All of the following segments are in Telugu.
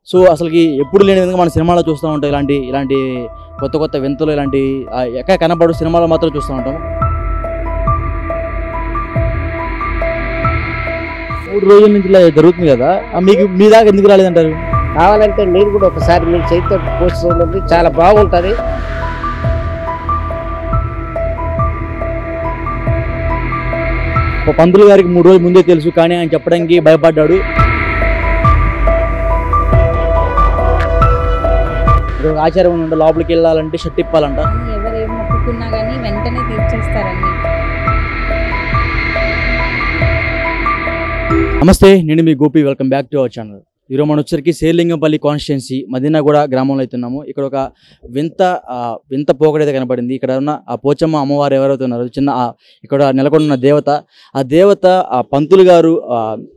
సో అసలుకి ఎప్పుడు లేని విధంగా మన సినిమాలో చూస్తూ ఉంటాం ఇలాంటి ఇలాంటి కొత్త కొత్త వింతలు ఇలాంటి ఆ, ఎక్కడ కనపడు సినిమాలో మాత్రం చూస్తూ ఉంటాం మూడు రోజుల నుంచి ఇలా జరుగుతుంది కదా ఆ, మీకు మీ దాకా ఎందుకు రాలేదంటారు కావాలంటే మీరు కూడా ఒకసారి మీ చేతితో పోస్ట్ చూడండి చాలా బాగుంటుంది ఒక పంతులు గారికి మూడు రోజులు ముందే తెలుసు కానీ ఆయన చెప్పడానికి భయపడ్డాడు ఇప్పుడు ఒక ఆచారం ఉండే లోపలికి వెళ్ళాలంటే షర్ట్ ఇప్పాలంట ఎవరు ఏం మొక్కుకున్నా కానీ వెంటనే తీర్చేస్తారండి నమస్తే నేను మీ Gopi welcome back to our channel ఈరోజు మనం వచ్చరికి సేలింగంపల్లి కాన్స్టిట్యున్సీ మదీనాగూడ గ్రామంలో అయితే ఉన్నాము ఇక్కడ ఒక వింత ఆ, వింత పోకడైతే కనపడింది ఇక్కడ ఉన్న ఆ పోచమ్మ అమ్మవారు ఎవరైతే ఉన్నారో చిన్న ఆ, ఇక్కడ నెలకొన్న దేవత ఆ దేవత ఆ పంతులు గారు ఆ,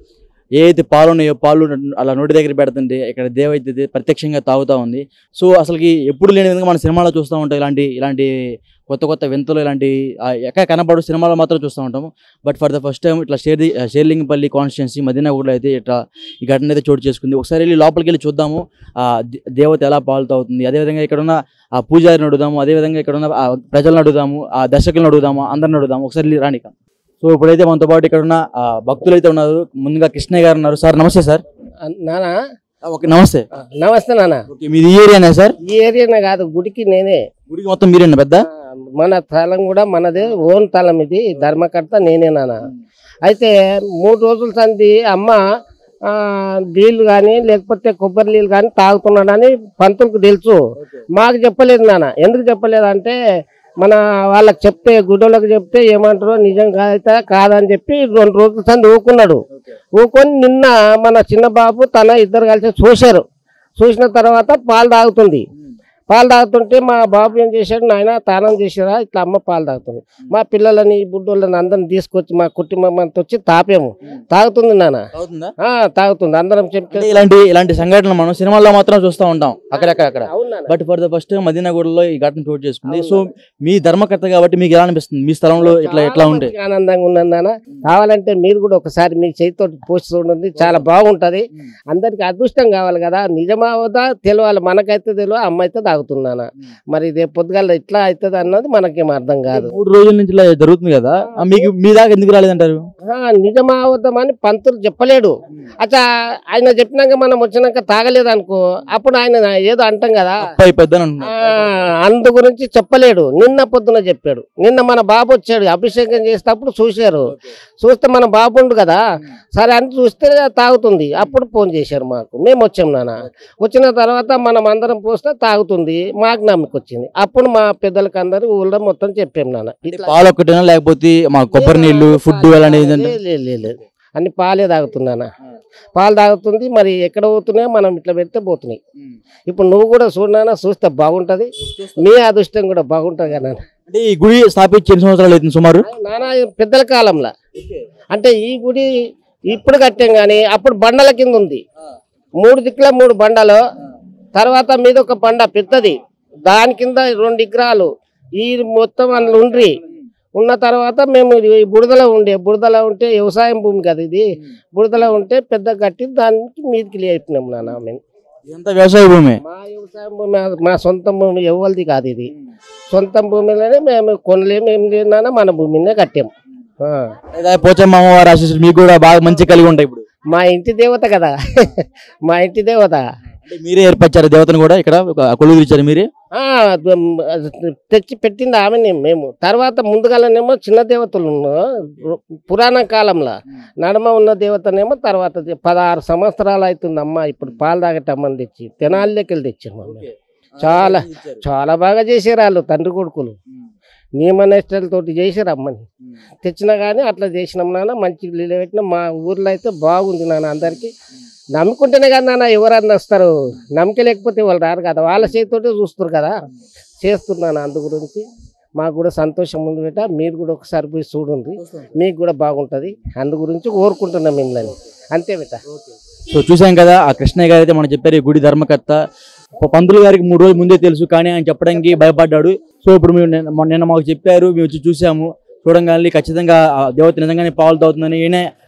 ఏ అయితే పాలు ఉన్నాయో పాలు అలా నోటి దగ్గర పెడుతుంటే ఇక్కడ దేవ అయితే ప్రత్యక్షంగా తాగుతూ ఉంది సో అసలుకి ఎప్పుడు లేని విధంగా మన సినిమాలో చూస్తూ ఉంటాం ఇలాంటి ఇలాంటి కొత్త కొత్త వింతలు ఇలాంటి ఆ, ఎక్కడ కనపడు సినిమాలో మాత్రం చూస్తూ ఉంటాము but for the first time ఇట్లా షేర్ షేర్లింగపల్లి కాన్స్టిట్యున్సీ మదీనాగూడలో అయితే ఇట్లా ఈ ఘటన అయితే చోటు చేసుకుంది ఒకసారి వెళ్ళి లోపలికి వెళ్ళి చూద్దాము ఆ దే- దేవత ఎలా పాలుతూ అవుతుంది అదేవిధంగా ఇక్కడ ఉన్న ఆ పూజారిని అడుగుదాము అదేవిధంగా ఇక్కడ ఉన్న ఆ ప్రజలను అడుగుదాము ఆ దర్శకులను అడుగుదాము అందరిని అడుగుదాము ఒకసారి వెళ్ళి రానిక సో ఇప్పుడైతే మనతో పాటు ఇక్కడ ఉన్న ఆ, భక్తులు అయితే ఉన్నారు ముందుగా కృష్ణయ్య గారు ఉన్నారు సార్ నమస్తే సార్ నానా ఓకే నమస్తే నమస్తే నాన్న ఓకే మీది ఈ ఏరియానే సార్ ఈ ఏరియానే కాదు గుడికి నేనే గుడికి మొత్తం మీరేనా పెద్ద ఆ, మన స్థలం కూడా మనదే ఓన్ స్థలం ఇది ధర్మకర్త నేనే నాన్న అయితే మూడు రోజుల సంది అమ్మ ఆ, నీళ్ళు కానీ లేకపోతే కొబ్బరి నీళ్ళు కానీ తాగుతున్నాడని పంతులకు తెలుసు మాకు చెప్పలేదు నాన్న ఎందుకు చెప్పలేదు అంటే మన వాళ్ళకి చెప్తే గుడ్డోళ్ళకి చెప్తే ఏమంటారో నిజం కాదైతే కాదని చెప్పి రెండు రోజుల సంది ఊకున్నాడు ఊకొని నిన్న మన చిన్న బాబు తన ఇద్దరు కలిసి చూశారు చూసిన తర్వాత పాలు తాగుతుంది పాలు తాగుతుంటే మా బాబు ఏం చేశాడు నాయన తానం చేసారా ఇట్లా అమ్మ పాలు తాగుతుంది మా పిల్లలని బుడ్డోళ్ళని అందరిని తీసుకొచ్చి మా కుటుంబంతో వచ్చి తాపాము తాగుతుంది నాన్న అవుతుందా ఆ, తాగుతుంది అందరం చెప్తే అంటే ఇలాంటి ఇలాంటి సంఘటనలు మనం సినిమాల్లో మాత్రం చూస్తూ ఉంటాం అక్కడక్కడ అక్కడ అవును నాన్న. But for the first time మదీనాగూడలో ఈ ఘటన చోటు చేసుకుంది సో మీ ధర్మకర్త కాబట్టి మీకు ఎలా అనిపిస్తుంది మీ స్థలంలో ఇట్లా ఎట్లా చాలా ఉంటే మంచిగా ఆనందంగా ఉన్నది నాన్న కావాలంటే మీరు కూడా ఒకసారి మీ చేతితో పోస్ట్ చూడండి చాలా బాగుంటది అందరికి అదృష్టం కావాలి కదా నిజమా అవుదా తెలియాలి మనకైతే తెలియదు అమ్మ అయితే తాగుతున్నానా మరి రేపు పొద్దుగాల ఇట్లా అవుతుంది అన్నది మనకేం అర్థం కాదు మూడు రోజుల నుంచి ఇలా జరుగుతుంది కదా ఆ మీకు మీ దాకా ఎందుకు రాలేదంటారు ఆ, నిజమా అవుదామని పంతులు చెప్పలేడు అచ్చా ఆయన చెప్పినాక మనం వచ్చినాక తాగలేదు అనుకో అప్పుడు ఆయన ఏదో అంటాం కదా అయిపోద్దని ఆ, అంటున్నారు అందు గురించి చెప్పలేడు నిన్న పొద్దున చెప్పాడు నిన్న మన బాబు వచ్చాడు అభిషేకం చేసేటప్పుడు చూశారు చూస్తే మన బాబు ఉండు కదా సరే అని చూస్తే తాగుతుంది అప్పుడు ఫోన్ చేశారు మాకు మేము వచ్చాం నాన్న వచ్చిన తర్వాత మనం అందరం పోస్తే తాగుతుంది మాకు నమ్మకం వచ్చింది అప్పుడు మా పెద్దలకి అందరు ఊళ్ళో మొత్తం చెప్పాం నాన్న ఇట్లా పాలు ఒక్కటేనా లేకపోతే మా కొబ్బరి నీళ్లు ఫుడ్ అలాంటివి ఏంటంటే లే- లే- లే- లేదు అన్ని పాలే తాగుతున్నానా పాలు తాగుతుంది మరి ఎక్కడ పోతున్నాయో మనం ఇట్లా పెడితే పోతున్నాయి ఇప్పుడు నువ్వు కూడా చూడనా చూస్తే బాగుంటది మీ అదృష్టం కూడా బాగుంటది కదా నాన్న. అంటే ఈ గుడి స్థాపించి ఎన్ని సంవత్సరాలు అవుతుంది సుమారు నానా పెద్దల కాలంలో అంటే ఈ గుడి ఇప్పుడు కట్టాం కానీ అప్పుడు బండల కింద ఉంది మూడు దిక్కుల మూడు బండలు తర్వాత మీద ఒక బండ పెద్దది దాని కింద రెండు విగ్రహాలు ఈ మొత్తం అందులో ఉండ్రి ఉన్న తర్వాత మేము ఈ బురదలో ఉండే బురదలో ఉంటే వ్యవసాయం భూమి కదా ఇది బురదలో ఉంటే పెద్ద కట్టి దానికి మీదకి లేపినాం నాన్న మేము ఇదంతా వ్యవసాయ భూమి మా వ్యవసాయం భూమి మా సొంత భూమి ఎవరిది కాదు ఇది సొంత భూమిలోనే మేము కొనలేము ఏం లేదు నాన్న మన భూమినే కట్టాం ఆ. లేదా పోచమ్మ అమ్మవారి ఆశీస్సులు మీకు కూడా బాగా మంచి కలిగి ఉంటాయి ఇప్పుడు మా ఇంటి దేవత కదా మా ఇంటి దేవత అంటే మీరే ఏర్పరిచారు దేవతను కూడా ఇక్కడ ఒక కొలువు ఇచ్చారు మీరే ఆ, తెచ్చి పెట్టింది ఆమెనే మేము తర్వాత ముందుగానేమో చిన్న దేవతలు ఉన్న- పురాణ కాలంలో నడమ ఉన్న దేవతనేమో తర్వాత ది- పదహారు సంవత్సరాలు అవుతుంది అమ్మ ఇప్పుడు పాలు తాగటమ్మని తెచ్చి తెనాలిలోకి వెళ్ళి తెచ్చాము అమ్మ. చాలా చాలా బాగా చేసారు వాళ్ళు తండ్రి కొడుకులు నియమనిష్టలతోటి చేసారు అమ్మని తెచ్చినా కానీ అట్లా చేసినాం నాన్న మంచి నీళ్ళు పెట్టినా మా ఊర్లో అయితే బాగుంది నాన్న అందరికి నమ్ముకుంటేనే కదా నాన్న ఎవరన్నా వస్తారు నమ్మక లేకపోతే వాళ్ళు రారు కదా వాళ్ళ చేతితోటే చూస్తారు కదా చేస్తున్నాను అందు గురించి మాకు కూడా సంతోషం ఉంది బేట మీరు కూడా ఒకసారి పోయి చూడండి మీకు కూడా బాగుంటుంది అందు గురించి కోరుకుంటున్నాం మిమ్మల్ని అంతే బేట సో చూసాం కదా ఆ కృష్ణయ్య గారు అయితే మనం చెప్పారు ఈ గుడి ధర్మకర్త ఒక పంతులు గారికి మూడు రోజులు ముందే తెలుసు కానీ ఆయన చెప్పడానికి భయపడ్డాడు సో ఇప్పుడు మేము నిన్న మొన్న- నిన్న మాకు చెప్పారు మేము వచ్చి చూసాము చూడంగానే ఖచ్చితంగా ఆ దేవత నిజంగానే పాలు తాగుతుందని ఈయన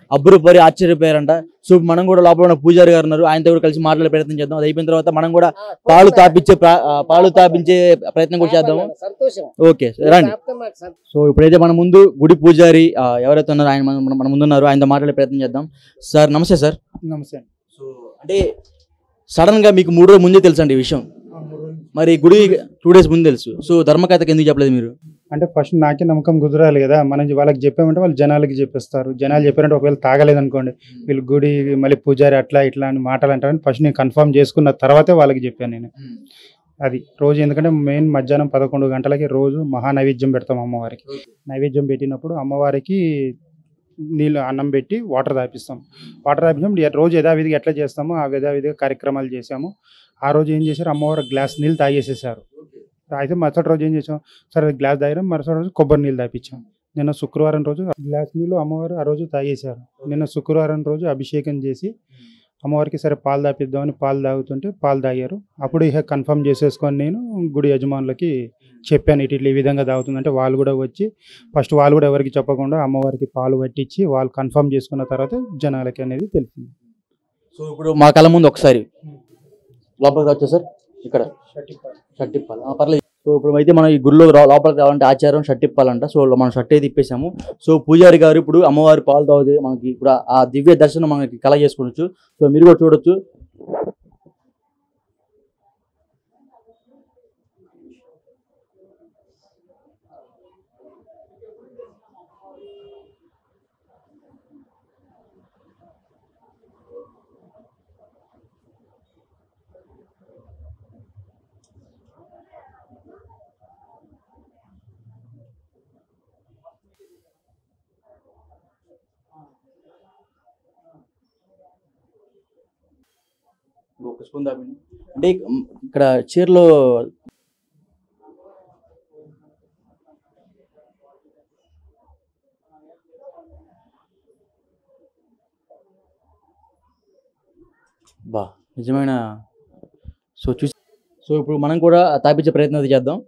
అబ్బురుపరి ఆశ్చర్యపోయారంట సో మనం కూడా లోపల ఉన్న పూజారి గారు ఉన్నారు ఆయనతో కూడా కలిసి మాట్లాడే ప్రయత్నం చేద్దాం అది అయిపోయిన తర్వాత మనం కూడా పాలు తాపించే ప్ర- ఆ, పాలు తాపించే ప్రయత్నం కూడా చేద్దాము సంతోషం ఓకే రండి తాపితే మాకు సంతోషం. సో ఇప్పుడైతే మన ముందు గుడి పూజారి ఆ, ఎవరైతే ఉన్నారో ఆయన మన మన ముందు ఉన్నారు ఆయనతో మాట్లాడే ప్రయత్నం చేద్దాం సార్ నమస్తే సార్ నమస్తే సో అంటే సడన్ గా మీకు మూడు రోజుల ముందే తెలుసు అండి ఈ విషయం మరి గుడి టూ డేస్ ముందు తెలుసు సో ధర్మకథకి ఎందుకు చెప్పలేదు మీరు అంటే ఫస్ట్ నాకే నమ్మకం కుదరాలి కదా మనం వాళ్ళకి చెప్పామంటే వాళ్ళు జనాలకి చెప్పేస్తారు జనాలు చెప్పారంటే ఒకవేళ తాగలేదు అనుకోండి వీళ్ళు గుడి మళ్ళీ పూజారి అట్లా ఇట్లా అని మాటలు అంటారని ఫస్ట్ నేను కన్ఫర్మ్ చేసుకున్న తర్వాతే వాళ్ళకి చెప్పాను నేను అది రోజు ఎందుకంటే మెయిన్ మధ్యాహ్నం పదకొండు గంటలకి రోజు మహా నైవేద్యం పెడతాం అమ్మవారికి నైవేద్యం పెట్టినప్పుడు అమ్మవారికి నీళ్ళు అన్నం పెట్టి వాటర్ తాపిస్తాం వాటర్ తాపించాం రోజు యథావిధిగా ఎట్లా చేస్తామో ఆ యథావిధిగా కార్యక్రమాలు చేసాము ఆ రోజు ఏం చేశారు అమ్మవారు గ్లాస్ నీళ్ళు తాగేసేసారు అయితే మరుసటి రోజు ఏం చేసాం సరే గ్లాస్ తాగాం మరుసటి రోజు కొబ్బరి నీళ్ళు తాపించాం నిన్న శుక్రవారం రోజు గ్లాస్ నీళ్ళు అమ్మవారు ఆ రోజు తాగేశారు నిన్న శుక్రవారం రోజు అభిషేకం చేసి అమ్మవారికి సరే పాలు తాపిద్దామని పాలు తాగుతుంటే పాలు తాగారు అప్పుడు ఇక కన్ఫర్మ్ చేసేసుకొని నేను గుడి యజమానులకి చెప్పాను ఇటు ఇట్లా ఈ విధంగా తాగుతుందంటే వాళ్ళు కూడా వచ్చి ఫస్ట్ వాళ్ళు కూడా ఎవరికి చెప్పకుండా అమ్మవారికి పాలు పట్టించి వాళ్ళు కన్ఫర్మ్ చేసుకున్న తర్వాత జనాలకి అనేది తెలిసింది సో ఇప్పుడు మా కళ్ళ ముందు ఒకసారి లోపలికి వచ్చా సార్ ఇక్కడ షర్ట్ ఇప్పాలి ఆ, పర్లేదు సో ఇప్పుడు అయితే మనం ఈ గుడిలో రా- లోపలికి రావాలంటే ఆచారం షర్ట్ ఇప్పాలంట సో మనం షర్ట్ అయితే ఇప్పేసాము సో పూజారి గారు ఇప్పుడు అమ్మవారి పాలు తాగుతే మనకి ఇప్పుడు ఆ- ఆ దివ్య దర్శనం మనకి కల చేసుకోవచ్చు సో మీరు కూడా చూడొచ్చు ఒక స్పూన్ తాపండి అంటే ఉమ్, ఇక్కడ చీరలో బా నిజమైన సో చూసి సో ఇప్పుడు మనం కూడా తాపించే ప్రయత్నం అయితే చేద్దాం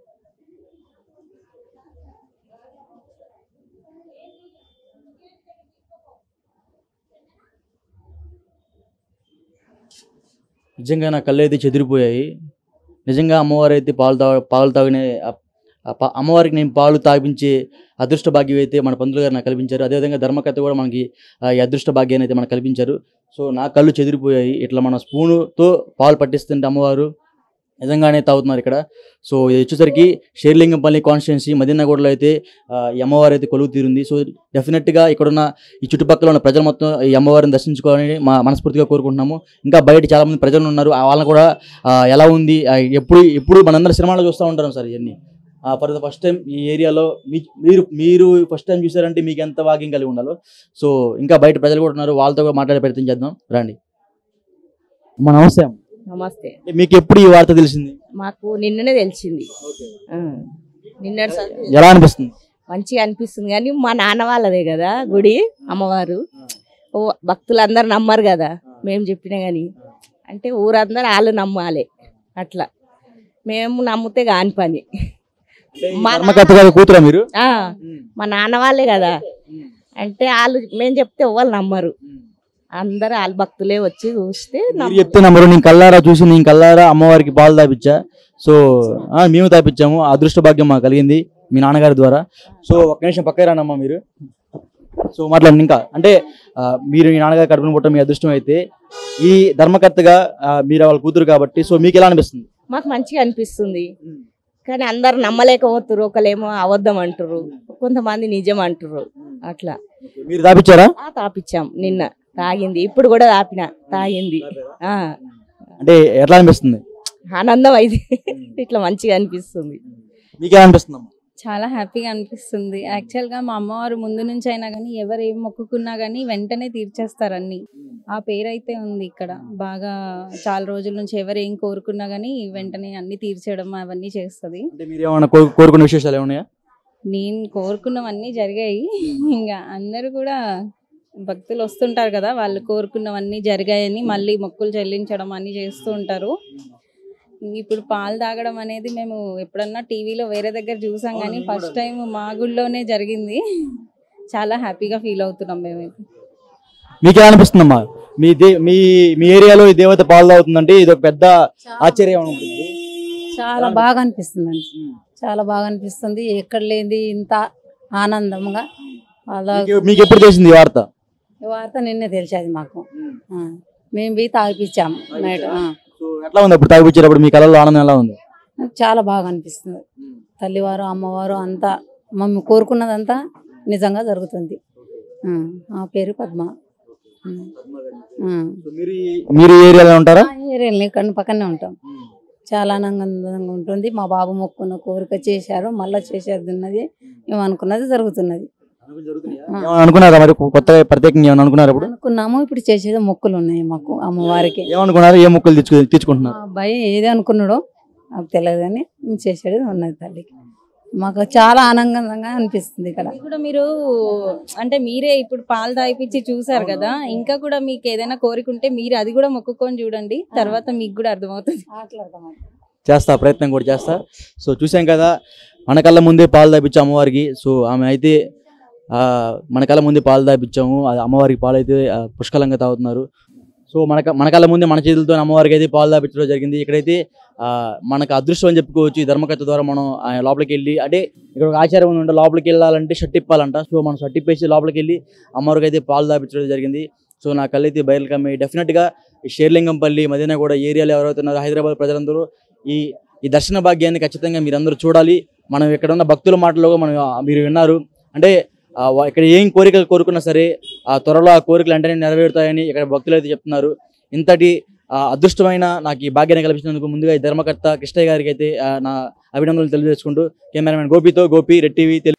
నిజంగా నా కళ్ళు అయితే చెదిరిపోయాయి నిజంగా అమ్మవారు అయితే పాలు తాగ పాలు తాగిన ఆ పా- అమ్మవారికి నేను పాలు తాగించే అదృష్ట భాగ్యం అయితే మన పంతులు గారు నాకు కల్పించారు అదేవిధంగా ధర్మకథ కూడా మనకి ఆ, ఈ అదృష్ట భాగ్యాన్ని అయితే మనకు కల్పించారు సో నా కళ్ళు చెదిరిపోయాయి ఇట్లా మన స్పూనుతో పాలు పట్టిస్తుంటే అమ్మవారు నిజంగానే తాగుతున్నారు ఇక్కడ సో ఇది వచ్చేసరికి షేర్లింగంపల్లి కాన్స్టిట్యున్సీ మదీనగూడలో అయితే ఆ, ఈ అమ్మవారు అయితే కొలువు తీరుంది సో డెఫినెట్గా ఇక్కడున్న ఈ చుట్టుపక్కల ఉన్న ప్రజలు మొత్తం ఈ అమ్మవారిని దర్శించుకోవాలని మా మనస్ఫూర్తిగా కోరుకుంటున్నాము ఇంకా బయట చాలా మంది ప్రజలు ఉన్నారు ఆ వాళ్ళని కూడా ఆ, ఎలా ఉంది ఆ, ఎప్పుడు ఎప్పుడు మనందరం సినిమాలో చూస్తూ ఉంటాం సార్ ఇవన్నీ ఫర్ ద ఫస్ట్ టైం ఈ ఏరియాలో మీ మీరు మీరు ఫస్ట్ టైం చూసారంటే మీకు ఎంత భాగ్యం కలిగి ఉండాలో సో ఇంకా బయట ప్రజలు కూడా ఉన్నారు వాళ్ళతో కూడా మాట్లాడే ప్రయత్నం చేద్దాం రండి అమ్మ నమస్తే అమ్మ. నమస్తే అంటే మీకు ఎప్పుడు ఈ వార్త తెలిసింది మాకు నిన్ననే తెలిసింది ఆ. నిన్నటి సంగతి ఎలా అనిపిస్తుంది మంచిగా అనిపిస్తుంది కానీ మా నాన్న వాళ్ళదే కదా గుడి అమ్మవారు ఓ భక్తులందరూ నమ్మరు కదా మేము చెప్పినా కానీ అంటే ఊరందరూ వాళ్ళు నమ్మాలి అట్లా మేము నమ్మితే కాని పని మా ధర్మకథ గారి కూతురా మీరు ఆ, మా నాన్న వాళ్ళే కదా అంటే వాళ్ళు మేము చెప్తే ఎవరు నమ్మరు అందరు వాళ్ళ భక్తులే వచ్చి చూస్తే మీరు నమ్ముతారు. చెప్తే నమ్మరు నేను కల్లారా చూసి నేను కల్లారా అమ్మవారికి పాలు తాపించా సో ఆ, మేము తాపించాము అదృష్ట భాగ్యం మాకు కలిగింది మీ నాన్నగారి ద్వారా సో ఒక్క నిమిషం పక్క రానమ్మా మీరు సో మాట్లాడండి ఇంకా అంటే ఆ, మీరు మీ నాన్నగారి కడుపును పుట్ట మీ అదృష్టం అయితే ఈ ధర్మకర్తగా ఆ, మీరు వాళ్ళ కూతురు కాబట్టి సో మీకు ఎలా అనిపిస్తుంది మాకు మంచిగా అనిపిస్తుంది కానీ అందరు నమ్మలేకపోతున్నారు ఒకలేమో అబద్ధం అంటారు కొంతమంది నిజం అంటారు అట్లా మీరు తాపించారా ఆ, తాపిచ్చాం నిన్న తాగింది ఇప్పుడు కూడా తాపిన తాగింది ఆ అంటే ఎట్లా అనిపిస్తుంది ఆనందం అయితే ఇట్లా మంచిగా అనిపిస్తుంది మీకు ఎలా అనిపిస్తుంది అమ్మా? చాలా హ్యాపీగా అనిపిస్తుంది యాక్చువల్గా మా అమ్మవారు ముందు నుంచి అయినా కానీ ఎవరు ఏం మొక్కుకున్నా కానీ వెంటనే తీర్చేస్తారు అన్ని ఆ పేరైతే ఉంది ఇక్కడ బాగా చాలా రోజుల నుంచి ఎవరు ఏం కోరుకున్నా కానీ వెంటనే అన్ని తీర్చడం అవన్నీ చేస్తుంది అంటే మీరు ఏమైనా కో- కోరుకునే విశేషాలు ఏమన్నాయా నేను కోరుకున్నవన్నీ జరిగాయి ఇంకా అందరూ కూడా భక్తులు వస్తుంటారు కదా వాళ్ళు కోరుకున్నవన్నీ జరిగాయని మళ్ళీ మొక్కులు చెల్లించడం అన్నీ చేస్తూ ఉంటారు ఇప్పుడు పాలు తాగడం అనేది మేము ఎప్పుడన్నా టీవీలో వేరే దగ్గర చూసాం కానీ ఫస్ట్ టైం మా గుళ్ళోనే జరిగింది చాలా హ్యాపీగా ఫీల్ అవుతున్నాం మేమైతే మీకు ఎలా అనిపిస్తుందమ్మా మీ దే మీ మీ ఏరియాలో ఈ దేవత పాలు తాగుతుందంటే ఇది ఒక పెద్ద ఆశ్చర్యం ఉంటుంది చాలా బాగా అనిపిస్తుంది చాలా బాగా అనిపిస్తుంది ఎక్కడ లేనిది ఇంత ఆనందంగా అలా మీకు- మీకు ఎప్పుడు తెలిసింది ఈ వార్త ఈ వార్త నిన్నే తెలిసేది మాకు ఆ. మేము పోయి తాగిపించాము నైట్ ఆ. సో ఎట్లా ఉంది అప్పుడు తాగిపించేటప్పుడు మీ కళలో ఆనందం ఎలా ఉంది చాలా బాగా అనిపిస్తుంది తల్లివారు అమ్మవారు అంతా మమ్మల్ని కోరుకున్నదంతా నిజంగా జరుగుతుంది ఆ. ఆ పేరు పద్మ ఆ. ఆ. మీరు ఈ- మీరు ఈ ఏరియాలో ఉంటారా ఆ ఏరియాలో ఇక్కడ పక్కనే ఉంటాం చాలా ఆనందంగా ఉంటుంది మా బాబు మొక్కున్న కోరిక చేశారు మళ్ళా చేసేది ఉన్నది మేము అనుకున్నది జరుగుతున్నది ఏమైనా అనుకున్నారా మరి కొత్తగా ప్రత్యేకంగా ఏమైనా అనుకున్నారు ఇప్పుడు అనుకున్నాము ఇప్పుడు చేసేది మొక్కులు ఉన్నాయి మాకు అమ్మవారికి ఏమనుకున్నారు ఏ మొక్కలు తెచ్చుకు మా తెచ్చుకుంటున్నారు అబ్బాయి ఏది అనుకున్నాడో నాకు తెలియదు కానీ మేము చేసేది ఉన్నది తల్లికి మాకు చాలా ఆనందంగా అనిపిస్తుంది ఇక్కడ అది కూడా మీరు అంటే మీరే ఇప్పుడు పాలు తాగిపించి చూసారు కదా ఇంకా కూడా మీకు ఏదైనా కోరిక ఉంటే మీరు అది కూడా మొక్కుకొని చూడండి తర్వాత మీకు కూడా అర్థమవుతుంది చేస్తా ప్రయత్నం కూడా చేస్తా సో చూసాం కదా మన కళ్ళ ముందే పాలు తాపించాం అమ్మవారికి సో ఆమె అయితే ఆ, మన కళ్ళ ముందే పాలు తాపించాము అది అమ్మవారికి పాలు అయితే ఆ, పుష్కలంగా తాగుతున్నారు సో మన క- మన కళ్ళ ముందే మన చేతులతో అమ్మవారికి అయితే పాలు తాపించడం జరిగింది ఇక్కడైతే ఆ, మనకు అదృష్టం అని చెప్పుకోవచ్చు ఈ ధర్మకర్త ద్వారా మనం ఆ, లోపలికి వెళ్ళి అంటే ఇక్కడ ఒక ఆచారం ఉంది లోపలికి వెళ్ళాలంటే షర్ట్ ఇప్పాలంట సో మనం షర్ట్ ఇప్పేసి లోపలికి వెళ్ళి అమ్మవారికి అయితే పాలు తాపించడం జరిగింది సో నా కళ్ళు అయితే బయలు కమ్మి డెఫినెట్గా ఈ షేర్లింగంపల్లి మదీనా కూడా ఏరియాలో ఎవరైతే ఉన్నారో హైదరాబాద్ ప్రజలందరూ ఈ ఈ దర్శన భాగ్యాన్ని ఖచ్చితంగా మీరందరూ చూడాలి మనం ఇక్కడ ఉన్న భక్తుల మాటలో మనం ఆ, మీరు విన్నారు అంటే ఆ, వా- ఇక్కడ ఏం కోరికలు కోరుకున్నా సరే ఆ త్వరలో ఆ కోరికలు వెంటనే నెరవేరుతాయని ఇక్కడ భక్తులు అయితే చెప్తున్నారు ఇంతటి ఆ, అదృష్టమైన నాకు ఈ భాగ్యాన్ని కల్పించినందుకు ముందుగా ఈ ధర్మకర్త కృష్ణయ్య గారికి అయితే ఆ, నా అభినందనలు తెలియజేసుకుంటూ కెమెరామెన్ గోపితో గోపి రెడ్ టీవీ